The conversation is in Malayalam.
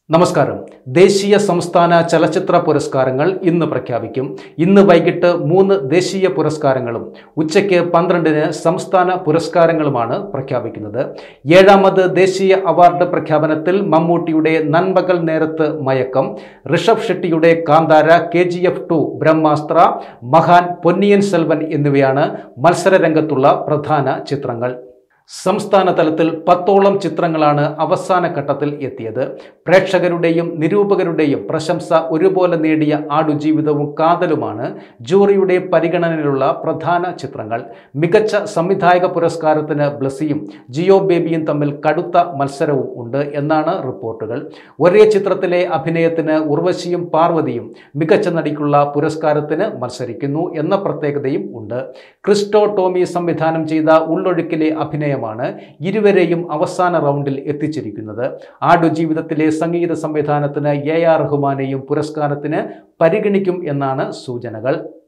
നമസ്കാരം ദേശീയ സംസ്ഥാന ചലച്ചിത്ര പുരസ്കാരങ്ങൾ ഇന്ന് പ്രഖ്യാപിക്കും ഇന്ന് വൈകിട്ട് മൂന്ന് ദേശീയ പുരസ്കാരങ്ങളും ഉച്ചയ്ക്ക് പന്ത്രണ്ടിന് സംസ്ഥാന പുരസ്കാരങ്ങളുമാണ് പ്രഖ്യാപിക്കുന്നത് ഏഴാമത് ദേശീയ അവാർഡ് പ്രഖ്യാപനത്തിൽ മമ്മൂട്ടിയുടെ നൻപകൽ നേരത്ത് മയക്കം ഋഷഭ് ഷെട്ടിയുടെ Kantara K G F two Brahmastra Mahaan Ponniyin Selvan എന്നിവയാണ് മത്സരരംഗത്തുള്ള പ്രധാന ചിത്രങ്ങൾ സംസ്ഥാന തലത്തിൽ പത്തോളം ചിത്രങ്ങളാണ് അവസാന ഘട്ടത്തിൽ എത്തിയത് പ്രേക്ഷകരുടെയും നിരൂപകരുടെയും പ്രശംസ ഒരുപോലെ നേടിയ ആടുജീവിതവും കാതലുമാണ് ജൂറിയുടെ പരിഗണനയിലുള്ള പ്രധാന ചിത്രങ്ങൾ മികച്ച സംവിധായക പുരസ്കാരത്തിന് ബ്ലസിയും ജിയോ ബേബിയും തമ്മിൽ കടുത്ത മത്സരവും ഉണ്ട് എന്നാണ് റിപ്പോർട്ടുകൾ ഒരേ ചിത്രത്തിലെ അഭിനയത്തിന് ഉർവശിയും പാർവതിയും മികച്ച നടിക്കുള്ള പുരസ്കാരത്തിന് മത്സരിക്കുന്നു എന്ന പ്രത്യേകതയും ഉണ്ട് ക്രിസ്റ്റോ ടോമി സംവിധാനം ചെയ്ത ഉള്ളൊഴുക്കിലെ അഭിനയമാണ് ഇരുവരെയും അവസാന റൗണ്ടിൽ എത്തിച്ചിരിക്കുന്നത് ആടുജീവിതത്തിലെ സംഗീത സംവിധാനത്തിന് എ ആർ റഹ്മാനെയും പുരസ്കാരത്തിന് പരിഗണിക്കും എന്നാണ് സൂചനകൾ